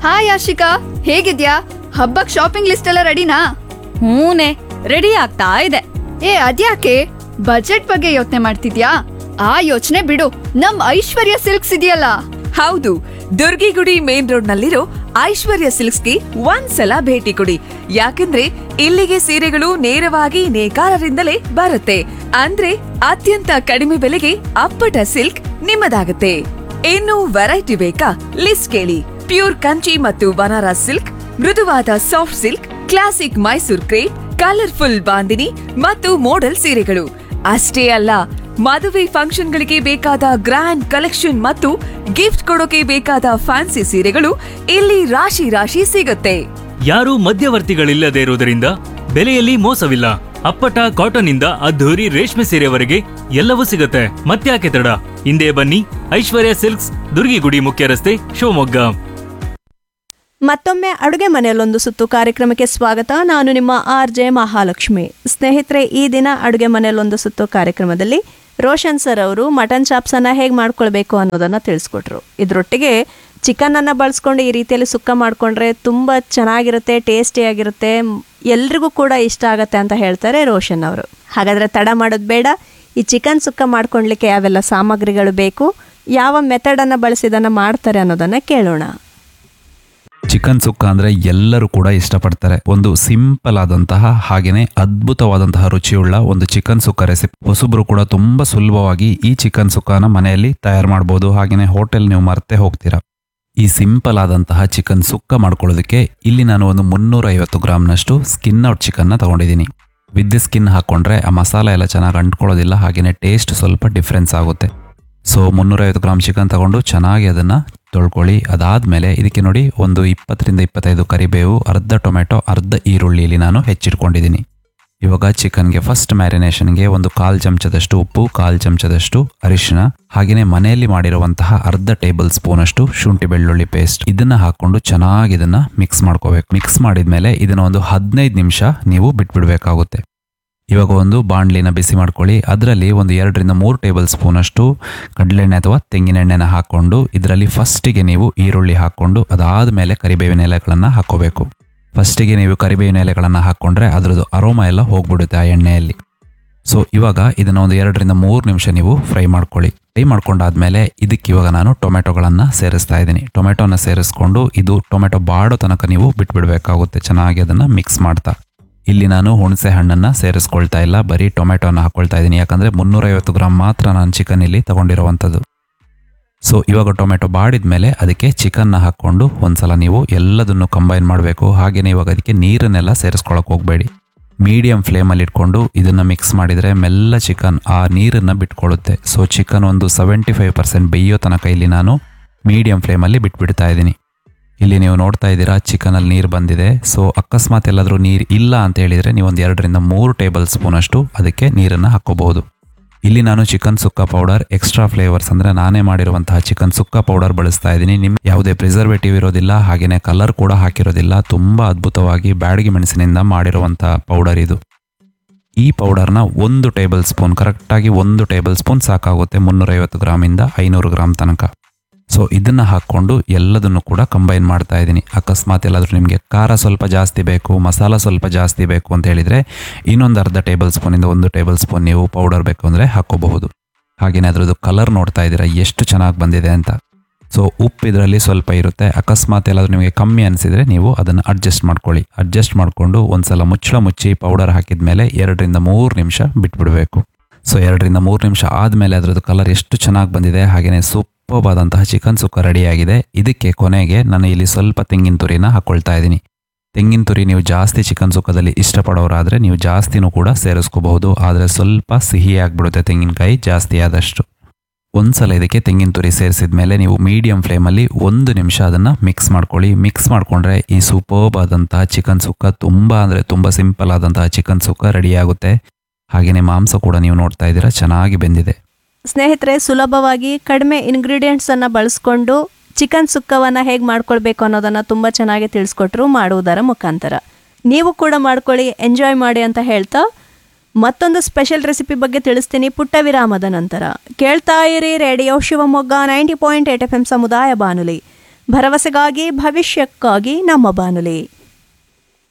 hi Ashika ಹೇಗಿದ್ಯಾ ಹಬ್ಬಕ್ shopping list ಎಲ್ಲ ರೆಡಿನಾ ಹೂನೆ ರೆಡಿ ಆಗ್ತಾ ಇದೆ ಏ ಅದ್ಯಾಕೆ ಬಜೆಟ್ ಬಗ್ಗೆ ಯೋಚನೆ ಮಾಡ್ತಿದ್ಯಾ ಆ ಯೋಚನೆ ಬಿಡು ನಮ್ ಐಶ್ವರ್ಯ ಸಿಲ್ಕ್ಸ್ ಇದೆಯಲ್ಲ ಹೌದು ದುರ್ಗಿಗುಡಿ ಮೇನ್ ರೋಡ್ ನಲ್ಲಿರೋ ಐಶ್ವರ್ಯ ಸಿಲ್ಕ್ಸ್ಗೆ ಒಂದ್ಸಲ ಭೇಟಿ ಕೊಡಿ ಯಾಕಂದ್ರೆ ಇಲ್ಲಿಗೆ ಸೀರೆಗಳು ನೇರವಾಗಿ ನೇಕಾರರಿಂದಲೇ ಬರುತ್ತೆ ಅಂದ್ರೆ ಅತ್ಯಂತ ಕಡಿಮೆ ಬೆಲೆಗೆ ಅಪ್ಪಟ ಸಿಲ್ಕ್ ನಿಮ್ಮದಾಗುತ್ತೆ ಇನ್ನು ವೆರೈಟಿ ಬೇಕಾ ಲಿಸ್ಟ್ ಕೇಳಿ ಪ್ಯೂರ್ ಕಂಚಿ ಮತ್ತು ಬನಾರಸ್ ಸಿಲ್ಕ್ ಮೃದುವಾದ soft silk classic Mysore crepe colourful bandhani ಮತ್ತು ಮೋಡಲ್ ಸೀರೆಗಳು ಅಷ್ಟೇ ಅಲ್ಲ ಮದುವೆ ಫಂಕ್ಷನ್ಗಳಿಗೆ ಬೇಕಾದ ಗ್ರ್ಯಾಂಡ್ ಕಲೆಕ್ಷನ್ ಮತ್ತು ಗಿಫ್ಟ್ ಕೊಡೋಕೆ ಬೇಕಾದ ಫ್ಯಾನ್ಸಿ ಸೀರೆಗಳು ಇಲ್ಲಿ ರಾಶಿ ರಾಶಿ ಸಿಗುತ್ತೆ ಯಾರೂ ಮಧ್ಯವರ್ತಿಗಳಿಲ್ಲದೆ ಇರುವುದರಿಂದ ಬೆಲೆಯಲ್ಲಿ ಮೋಸವಿಲ್ಲ ಅಪ್ಪಟ ಕಾಟನ್ ಇಂದ ಅದ್ಧೂರಿ ರೇಷ್ಮೆ ಸೀರೆವರೆಗೆ ಎಲ್ಲವೂ ಸಿಗುತ್ತೆ ಮತ್ತ್ಯಾಕೆ ತಡ ಹಿಂದೆ ಬನ್ನಿ ಐಶ್ವರ್ಯ ಸಿಲ್ಕ್ಸ್ ದುರ್ಗಿಗುಡಿ ಮುಖ್ಯ ರಸ್ತೆ ಶಿವಮೊಗ್ಗ ಮತ್ತೊಮ್ಮೆ ಅಡುಗೆ ಮನೆಯಲ್ಲೊಂದು ಸುತ್ತು ಕಾರ್ಯಕ್ರಮಕ್ಕೆ ಸ್ವಾಗತ ನಾನು ನಿಮ್ಮ ಆರ್ ಜೆ ಮಹಾಲಕ್ಷ್ಮಿ ಸ್ನೇಹಿತರೆ ಈ ದಿನ ಅಡುಗೆ ಮನೆಯಲ್ಲೊಂದು ಸುತ್ತು ಕಾರ್ಯಕ್ರಮದಲ್ಲಿ ರೋಷನ್ ಸರ್ ಅವರು ಮಟನ್ ಚಾಪ್ಸನ್ನು ಹೇಗೆ ಮಾಡ್ಕೊಳ್ಬೇಕು ಅನ್ನೋದನ್ನು ತಿಳಿಸ್ಕೊಟ್ರು ಇದರೊಟ್ಟಿಗೆ ಚಿಕನನ್ನು ಬಳಸ್ಕೊಂಡು ಈ ರೀತಿಯಲ್ಲಿ ಸುಕ್ಕ ಮಾಡಿಕೊಂಡ್ರೆ ತುಂಬ ಚೆನ್ನಾಗಿರುತ್ತೆ ಟೇಸ್ಟಿಯಾಗಿರುತ್ತೆ ಎಲ್ರಿಗೂ ಕೂಡ ಇಷ್ಟ ಆಗುತ್ತೆ ಅಂತ ಹೇಳ್ತಾರೆ ರೋಷನ್ ಅವರು ಹಾಗಾದರೆ ತಡ ಮಾಡೋದು ಬೇಡ ಈ ಚಿಕನ್ ಸುಕ್ಕ ಮಾಡ್ಕೊಳ್ಲಿಕ್ಕೆ ಯಾವೆಲ್ಲ ಸಾಮಗ್ರಿಗಳು ಬೇಕು ಯಾವ ಮೆಥಡನ್ನು ಬಳಸಿ ಇದನ್ನು ಮಾಡ್ತಾರೆ ಅನ್ನೋದನ್ನು ಕೇಳೋಣ ಚಿಕನ್ ಸುಕ್ಕ ಅಂದ್ರೆ ಎಲ್ಲರೂ ಕೂಡ ಇಷ್ಟಪಡ್ತಾರೆ ಒಂದು ಸಿಂಪಲ್ ಆದಂತಹ ಹಾಗೇನೆ ಅದ್ಭುತವಾದಂತಹ ರುಚಿಯುಳ್ಳ ಒಂದು ಚಿಕನ್ ಸುಕ್ಕ ರೆಸಿಪಿ ಹೊಸಬ್ರು ಕೂಡ ತುಂಬಾ ಸುಲಭವಾಗಿ ಈ ಚಿಕನ್ ಸುಕ್ಕನ ಮನೆಯಲ್ಲಿ ತಯಾರು ಮಾಡಬಹುದು ಹಾಗೇನೆ ಹೋಟೆಲ್ ನೀವು ಮರ್ತೆ ಹೋಗ್ತೀರಾ ಈ ಸಿಂಪಲ್ ಆದಂತಹ ಚಿಕನ್ ಸುಕ್ಕ ಮಾಡ್ಕೊಳ್ಳೋದಕ್ಕೆ ಇಲ್ಲಿ ನಾನು ಒಂದು ಮುನ್ನೂರ ಐವತ್ತು ಗ್ರಾಮ್ನಷ್ಟು ಸ್ಕಿನ್ ಔಟ್ ಚಿಕನ್ನ ತಗೊಂಡಿದ್ದೀನಿ ವಿದ್ ಸ್ಕಿನ್ ಹಾಕೊಂಡ್ರೆ ಆ ಮಸಾಲ ಎಲ್ಲ ಚೆನ್ನಾಗಿ ಅಂಟ್ಕೊಳ್ಳೋದಿಲ್ಲ ಹಾಗೇನೆ ಟೇಸ್ಟ್ ಸ್ವಲ್ಪ ಡಿಫ್ರೆನ್ಸ್ ಆಗುತ್ತೆ ಸೊ ಮುನ್ನೂರೈವತ್ತು ಗ್ರಾಮ್ ಚಿಕನ್ ತಗೊಂಡು ಚೆನ್ನಾಗಿ ಅದನ್ನು ತೊಳ್ಕೊಳ್ಳಿ ಅದಾದಮೇಲೆ ಇದಕ್ಕೆ ನೋಡಿ ಒಂದು ಇಪ್ಪತ್ತರಿಂದ ಇಪ್ಪತ್ತೈದು ಕರಿಬೇವು ಅರ್ಧ ಟೊಮೆಟೊ ಅರ್ಧ ಈರುಳ್ಳಿ ಇಲ್ಲಿ ನಾನು ಹೆಚ್ಚಿಟ್ಕೊಂಡಿದ್ದೀನಿ ಇವಾಗ ಚಿಕನ್ಗೆ ಫಸ್ಟ್ ಮ್ಯಾರಿನೇಷನ್ಗೆ ಒಂದು ಕಾಲು ಚಮಚದಷ್ಟು ಉಪ್ಪು ಕಾಲು ಚಮಚದಷ್ಟು ಅರಿಶಿನ ಹಾಗೆಯೇ ಮನೆಯಲ್ಲಿ ಮಾಡಿರುವಂತಹ ಅರ್ಧ ಟೇಬಲ್ ಸ್ಪೂನ್ ಅಷ್ಟು ಶುಂಠಿ ಬೆಳ್ಳುಳ್ಳಿ ಪೇಸ್ಟ್ ಇದನ್ನ ಹಾಕೊಂಡು ಚೆನ್ನಾಗಿ ಇದನ್ನ ಮಿಕ್ಸ್ ಮಾಡ್ಕೋಬೇಕು ಮಿಕ್ಸ್ ಮಾಡಿದ್ಮೇಲೆ ಇದನ್ನ ಒಂದು ಹದಿನೈದು ನಿಮಿಷ ನೀವು ಬಿಟ್ಬಿಡ್ಬೇಕಾಗುತ್ತೆ ಇವಾಗ ಒಂದು ಬಾಣಲಿನ ಬಿಸಿ ಮಾಡ್ಕೊಳ್ಳಿ ಅದರಲ್ಲಿ ಒಂದು ಎರಡರಿಂದ ಮೂರು ಟೇಬಲ್ ಸ್ಪೂನ್ ಅಷ್ಟು ಕಡಲೆಣ್ಣೆ ಅಥವಾ ತೆಂಗಿನೆಣ್ಣೆನ ಹಾಕ್ಕೊಂಡು ಇದರಲ್ಲಿ ಫಸ್ಟಿಗೆ ನೀವು ಈರುಳ್ಳಿ ಹಾಕ್ಕೊಂಡು ಅದಾದಮೇಲೆ ಕರಿಬೇವಿನ ಎಲೆಗಳನ್ನು ಹಾಕೋಬೇಕು ಫಸ್ಟಿಗೆ ನೀವು ಕರಿಬೇವಿನ ಎಲೆಗಳನ್ನು ಹಾಕ್ಕೊಂಡ್ರೆ ಅದರದ್ದು ಅರೋಮ ಎಲ್ಲ ಹೋಗ್ಬಿಡುತ್ತೆ ಆ ಎಣ್ಣೆಯಲ್ಲಿ ಸೊ ಇವಾಗ ಇದನ್ನ ಒಂದು ಎರಡರಿಂದ ಮೂರು ನಿಮಿಷ ನೀವು ಫ್ರೈ ಮಾಡ್ಕೊಳ್ಳಿ ಫ್ರೈ ಮಾಡ್ಕೊಂಡಾದ್ಮೇಲೆ ಇದಕ್ಕೆ ಇವಾಗ ನಾನು ಟೊಮೆಟೊಗಳನ್ನು ಸೇರಿಸ್ತಾ ಇದ್ದೀನಿ ಟೊಮೆಟೊನ ಸೇರಿಸ್ಕೊಂಡು ಇದು ಟೊಮೆಟೊ ಬಾಡೋ ತನಕ ನೀವು ಬಿಟ್ಬಿಡ್ಬೇಕಾಗುತ್ತೆ ಚೆನ್ನಾಗಿ ಅದನ್ನು ಮಿಕ್ಸ್ ಮಾಡ್ತಾ ಇಲ್ಲಿ ನಾನು ಹುಣಸೆ ಹಣ್ಣನ್ನು ಸೇರಿಸ್ಕೊಳ್ತಾ ಇಲ್ಲ ಬರೀ ಟೊಮೆಟೊನ ಹಾಕೊಳ್ತಾ ಇದ್ದೀನಿ ಯಾಕಂದರೆ ಮುನ್ನೂರೈವತ್ತು ಗ್ರಾಮ್ ಮಾತ್ರ ನಾನು ಚಿಕನ್ ಇಲ್ಲಿ ತಗೊಂಡಿರುವಂಥದ್ದು ಸೊ ಇವಾಗ ಟೊಮೆಟೊ ಬಾಡಿದ್ಮೇಲೆ ಅದಕ್ಕೆ ಚಿಕನ್ನ ಹಾಕ್ಕೊಂಡು ಒಂದ್ಸಲ ನೀವು ಎಲ್ಲದನ್ನು ಕಂಬೈನ್ ಮಾಡಬೇಕು ಹಾಗೆಯೇ ಇವಾಗ ಅದಕ್ಕೆ ನೀರನ್ನೆಲ್ಲ ಸೇರಿಸ್ಕೊಳಕ್ಕೆ ಹೋಗಬೇಡಿ ಮೀಡಿಯಂ ಫ್ಲೇಮಲ್ಲಿ ಇಟ್ಕೊಂಡು ಇದನ್ನು ಮಿಕ್ಸ್ ಮಾಡಿದರೆ ಮೆಲ್ಲ ಚಿಕನ್ ಆ ನೀರನ್ನು ಬಿಟ್ಕೊಳ್ಳುತ್ತೆ ಸೊ ಚಿಕನ್ ಒಂದು ಸೆವೆಂಟಿ ಫೈವ್ ಪರ್ಸೆಂಟ್ ಬೇಯೋ ತನಕ ಇಲ್ಲಿ ನಾನು ಮೀಡಿಯಂ ಫ್ಲೇಮಲ್ಲಿ ಬಿಟ್ಬಿಡ್ತಾ ಇದ್ದೀನಿ ಇಲ್ಲಿ ನೀವು ನೋಡ್ತಾ ಇದ್ದೀರಾ ಚಿಕನಲ್ಲಿ ನೀರು ಬಂದಿದೆ ಸೊ ಅಕಸ್ಮಾತ್ ಎಲ್ಲಾದರೂ ನೀರು ಇಲ್ಲ ಅಂತ ಹೇಳಿದರೆ ನೀವು ಒಂದು ಎರಡರಿಂದ ಮೂರು ಟೇಬಲ್ ಸ್ಪೂನ್ ಅಷ್ಟು ಅದಕ್ಕೆ ನೀರನ್ನು ಹಾಕೋಬಹುದು ಇಲ್ಲಿ ನಾನು chicken sukka powder extra flavours ಅಂದರೆ ನಾನೇ ಮಾಡಿರುವಂತಹ ಚಿಕನ್ ಸುಕ್ಕ ಪೌಡರ್ ಬಳಸ್ತಾ ಇದ್ದೀನಿ ನಿಮ್ಗೆ ಯಾವುದೇ ಪ್ರಿಸರ್ವೇಟಿವ್ ಇರೋದಿಲ್ಲ ಹಾಗೆಯೇ ಕಲರ್ ಕೂಡ ಹಾಕಿರೋದಿಲ್ಲ ತುಂಬ ಅದ್ಭುತವಾಗಿ ಬ್ಯಾಡಗಿ ಮೆಣಸಿನಿಂದ ಮಾಡಿರುವಂತಹ ಪೌಡರ್ ಇದು ಈ ಪೌಡರ್ನ ಒಂದು ಟೇಬಲ್ ಸ್ಪೂನ್ ಕರೆಕ್ಟಾಗಿ ಒಂದು ಟೇಬಲ್ ಸ್ಪೂನ್ ಸಾಕಾಗುತ್ತೆ ಮುನ್ನೂರೈವತ್ತು ಗ್ರಾಮಿಂದ ಐನೂರು ಗ್ರಾಮ್ ತನಕ ಸೊ ಇದನ್ನ ಹಾಕ್ಕೊಂಡು ಎಲ್ಲದನ್ನು ಕೂಡ ಕಂಬೈನ್ ಮಾಡ್ತಾ ಇದ್ದೀನಿ ಅಕಸ್ಮಾತ್ ಎಲ್ಲಾದರೂ ನಿಮಗೆ ಖಾರ ಸ್ವಲ್ಪ ಜಾಸ್ತಿ ಬೇಕು ಮಸಾಲ ಸ್ವಲ್ಪ ಜಾಸ್ತಿ ಬೇಕು ಅಂತ ಹೇಳಿದರೆ ಇನ್ನೊಂದು ಅರ್ಧ ಟೇಬಲ್ ಸ್ಪೂನಿಂದ ಒಂದು ಟೇಬಲ್ ಸ್ಪೂನ್ ನೀವು ಪೌಡರ್ ಬೇಕು ಅಂದರೆ ಹಾಕೋಬಹುದು ಹಾಗೆಯೇ ಅದರದ್ದು ಕಲರ್ ನೋಡ್ತಾ ಇದ್ದೀರಾ ಎಷ್ಟು ಚೆನ್ನಾಗಿ ಬಂದಿದೆ ಅಂತ ಸೊ ಉಪ್ಪು ಇದರಲ್ಲಿ ಸ್ವಲ್ಪ ಇರುತ್ತೆ ಅಕಸ್ಮಾತ್ ಎಲ್ಲಾದರೂ ನಿಮಗೆ ಕಮ್ಮಿ ಅನಿಸಿದರೆ ನೀವು ಅದನ್ನು ಅಡ್ಜಸ್ಟ್ ಮಾಡ್ಕೊಳ್ಳಿ ಅಡ್ಜಸ್ಟ್ ಮಾಡಿಕೊಂಡು ಒಂದ್ಸಲ ಮುಚ್ಚಳ ಮುಚ್ಚಿ ಪೌಡರ್ ಹಾಕಿದ ಮೇಲೆ ಎರಡರಿಂದ ಮೂರು ನಿಮಿಷ ಬಿಟ್ಬಿಡಬೇಕು ಸೊ ಎರಡರಿಂದ ಮೂರು ನಿಮಿಷ ಆದಮೇಲೆ ಅದರದ್ದು ಕಲರ್ ಎಷ್ಟು ಚೆನ್ನಾಗಿ ಬಂದಿದೆ ಹಾಗೆಯೇ ಸೂಪರ್ಬಾದಂತಹ ಚಿಕನ್ ಸುಕ್ಕ ರೆಡಿಯಾಗಿದೆ ಇದಕ್ಕೆ ಕೊನೆಗೆ ನಾನು ಇಲ್ಲಿ ಸ್ವಲ್ಪ ತೆಂಗಿನ ತುರಿನ ಹಾಕ್ಕೊಳ್ತಾ ಇದ್ದೀನಿ ತೆಂಗಿನ ತುರಿ ನೀವು ಜಾಸ್ತಿ ಚಿಕನ್ ಸುಕ್ಕದಲ್ಲಿ ಇಷ್ಟಪಡೋರಾದರೆ ನೀವು ಜಾಸ್ತಿನೂ ಕೂಡ ಸೇರಿಸ್ಕೋಬಹುದು ಆದರೆ ಸ್ವಲ್ಪ ಸಿಹಿ ಆಗಿಬಿಡುತ್ತೆ ತೆಂಗಿನಕಾಯಿ ಜಾಸ್ತಿ ಆದಷ್ಟು ಒಂದ್ಸಲ ಇದಕ್ಕೆ ತೆಂಗಿನ ತುರಿ ಸೇರಿಸಿದ ಮೇಲೆ ನೀವು ಮೀಡಿಯಂ ಫ್ಲೇಮಲ್ಲಿ ಒಂದು ನಿಮಿಷ ಅದನ್ನು ಮಿಕ್ಸ್ ಮಾಡ್ಕೊಳ್ಳಿ ಮಿಕ್ಸ್ ಮಾಡಿಕೊಂಡ್ರೆ ಈ ಸೂಪರ್ಬ್ ಆದಂತಹ ಚಿಕನ್ ಸುಕ್ಕ ತುಂಬ ಅಂದರೆ ತುಂಬ ಸಿಂಪಲ್ ಆದಂತಹ ಚಿಕನ್ ಸುಕ್ಕ ರೆಡಿಯಾಗುತ್ತೆ ಹಾಗೆಯೇ ಮಾಂಸ ಕೂಡ ನೀವು ನೋಡ್ತಾ ಇದ್ದೀರಾ ಚೆನ್ನಾಗಿ ಬೆಂದಿದೆ ಸ್ನೇಹಿತರೆ ಸುಲಭವಾಗಿ ಕಡಿಮೆ ಇಂಗ್ರೀಡಿಯೆಂಟ್ಸನ್ನು ಬಳಸ್ಕೊಂಡು ಚಿಕನ್ ಸುಕ್ಕವನ್ನು ಹೇಗೆ ಮಾಡ್ಕೊಳ್ಬೇಕು ಅನ್ನೋದನ್ನು ತುಂಬ ಚೆನ್ನಾಗಿ ತಿಳಿಸ್ಕೊಟ್ರು ಮಾಡುವುದರ ಮುಖಾಂತರ ನೀವು ಕೂಡ ಮಾಡ್ಕೊಳ್ಳಿ ಎಂಜಾಯ್ ಮಾಡಿ ಅಂತ ಹೇಳ್ತಾ ಮತ್ತೊಂದು ಸ್ಪೆಷಲ್ ರೆಸಿಪಿ ಬಗ್ಗೆ ತಿಳಿಸ್ತೀನಿ ಪುಟ್ಟ ವಿರಾಮದ ನಂತರ ಕೇಳ್ತಾ ಇರಿ radio Shivamogga ninety point eight F M ಸಮುದಾಯ ಬಾನುಲಿ ಭರವಸೆಗಾಗಿ ಭವಿಷ್ಯಕ್ಕಾಗಿ ನಮ್ಮ ಬಾನುಲಿ